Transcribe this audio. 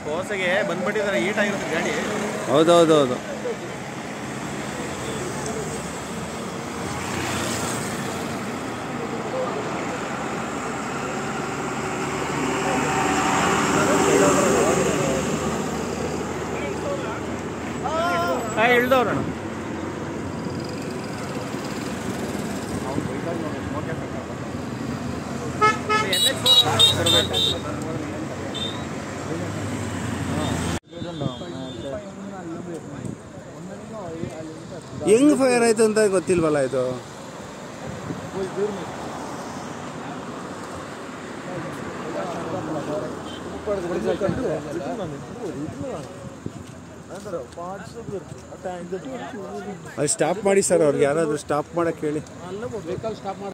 ಕೋಸೆಗೆ ಬಂದ್ಬಿಟ್ಟಿದ್ದಾರೆ ಈಟ್ ಆಗಿರುತ್ತೆ ಗಾಡಿ ಹೌದೌದೌದು ಹಾಂ ಇಳ್ದವ್ರಣ ಹೆಂಗ್ ಫೈರ್ ಆಯ್ತು ಅಂತ ಗೊತ್ತಿಲ್ವಲ್ಲ ಇದು ಅದು ಸ್ಟಾಪ್ ಮಾಡಿ ಸರ್ ಅವ್ರಿಗೆ ಯಾರಾದರೂ ಸ್ಟಾಪ್ ಮಾಡಕ್ಕೆ ಹೇಳಿ